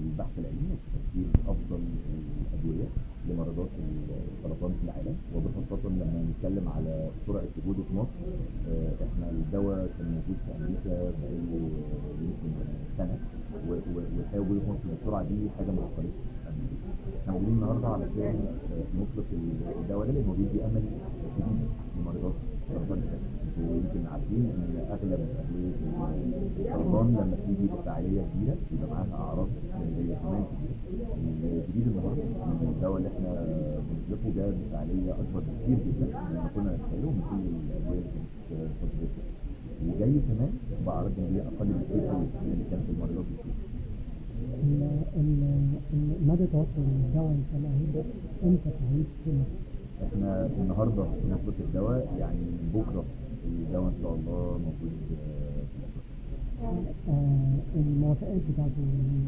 البحث العلمي وتفكير افضل الادويه لمرضات السرطان في العالم وبخاصه لما نتكلم على سرعه وجوده في مصر آه، احنا الدواء كان موجود في امريكا بقاله يمكن سنه و- و- والحقيقه وجوده في مصر بالسرعه دي حاجه ما حصلتش قبل كده. احنا موجودين النهارده علشان آه، نطلق الدواء ده لانه بيدي امل جديد لمريضات سرطان الثدي انتوا يمكن عارفين ان اغلب ادويه السرطان لما بتيجي بفعاليه كبيره بيبقى معاها اعراض جانبيه كمان كبيره الجديد النهارده ان الدواء اللي احنا بنطلقه جاء بفعاليه اكبر بكتير جدا مما كنا نتخيله من كل الادويه اللي كانت فترتها وجاي كمان باعراض جانبيه اقل بكتير قوي من اللي كانت المريضات بتشوفها ال- ال- ال- مدى توصل الدواء ان شاء الله هيبدا امتى تعيش في مصر؟ احنا النهارده بنطلق الدواء يعني من بكره الدواء ان شاء الله موجود آه، في مصر آه الموافقات بتاعته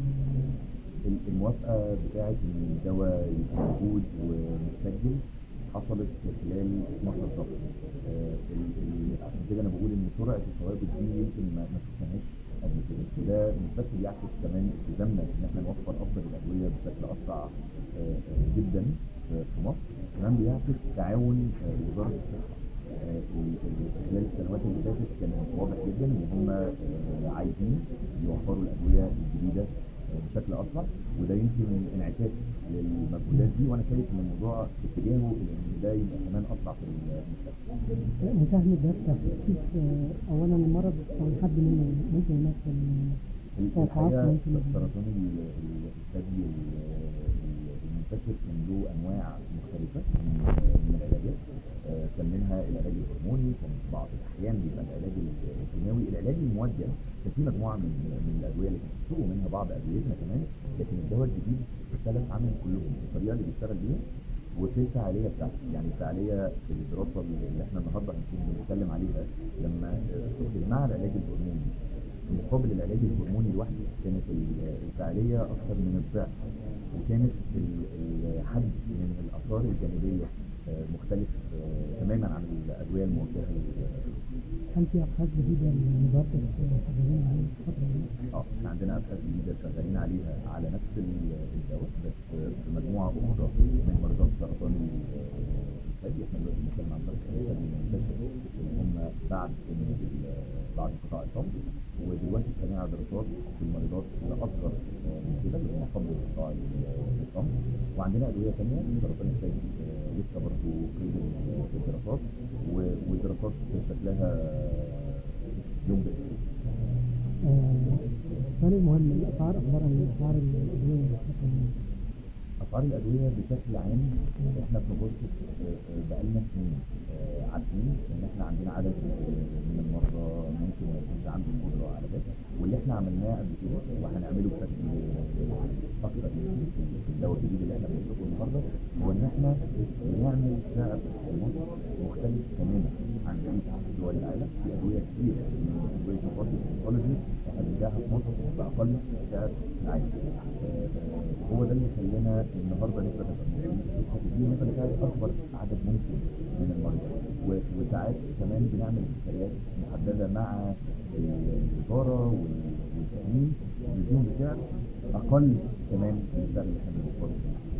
ال- الموافقه بتاعت ان الدواء يبقى موجود ومتسجل حصلت في خلال 12 شهر آه، ال- ال- عشان كده انا بقول ان سرعه الثوابت دي يمكن ما ما شفناهاش قبل كده وده مش بس بيعكس كمان التزامنا ان احنا نوفر افضل الادويه بشكل اسرع آه، آه، جدا في في مصر كمان بيعكس تعاون آه، وزاره الصحه آه، ال- ال- خلال السنوات اللي فاتت كان واضح جدا ان هم آه، عايزين يوفروا الادويه الجديده آه، بشكل اسرع وده يمكن انعكاس للمجهودات دي وانا شايف ان الموضوع في اتجاهه ان ده يبقى كمان اسرع في المستقبل. مساهمة ده في تخفيف آه، اولا المرض او الحد منه ممكن يمثل توقعات الحقيقه ممكن سرطان ال- ال- الثدي ال- ال- المنتشر كان له انواع مختلفه من من العلاجات آه، كان منها العلاج الهرموني كان في بعض الاحيان بيبقى العلاج الكيماوي العلاج الموجه كان في مجموعه من من الادويه اللي كانت بتسوق ومنها بعض ادويتنا كمان لكن الدواء الجديد اختلف عنهم كلهم الطريقه اللي بيشتغل بيها وفي الفعاليه بتاعته يعني الفعاليه في الدراسه اللي احنا النهارده هنكون بنتكلم عليها لما آه، مع العلاج الهرموني مقابل العلاج الهرموني لوحده كانت ال- الفعاليه اكثر من الضعف وكانت ال- الحد من الاثار الجانبيه آه، مختلف آه، تماما عن الادويه الموجهه لل- هل في ابحاث جديده لوزاره شغالين عليها الفتره دي؟ اه احنا عندنا ابحاث جديده شغالين عليها على نفس ال- الدواء بس في مجموعه اخرى من مرضى سرطان الثدي احنا دلوقتي بنتكلم عن سرطان الثدي المنتشر اللي هم بعد سن ال- بعد انقطاع الحمل ودلوقتي شغالين على دراسات في المريضات اللي اصغر من كده اللي هم قبل انقطاع الحمل وعندنا ادويه ثانيه لسرطان الثدي آه، لسه برضه قيد الدراسات و- والدراسات شكلها يوم بإذن آه، السؤال المهم الاسعار اخبارها ايه؟ اسعار الادويه بشكل عام. اسعار الادويه بشكل عام احنا في مبادره بقالنا سنين آه، عارفين ان احنا عندنا عدد آه، من المرضى ممكن ما يكونش عنده القدره على ده واللي احنا عملناه قبل كده وهنعمله بشكل آه، اكتر يمكن في الدواء الجديد اللي احنا بنطلقه النهارده هو ان احنا بنعمل سعر في مصر مختلف تماما عن بقيه دول العالم في ادويه كتير من ادويه مقاصد الانكولوجي احنا بنبيعها في مصر باقل سعر في العالم آه، هو ده اللي خلانا النهارده نقدر دي نقدر نساعد اكبر عدد ممكن من المرضى و- وساعات كمان بنعمل اشتريات محدده مع الوزاره وال- والتامين بيديهم بسعر اقل كمان من السعر اللي احنا بنوفره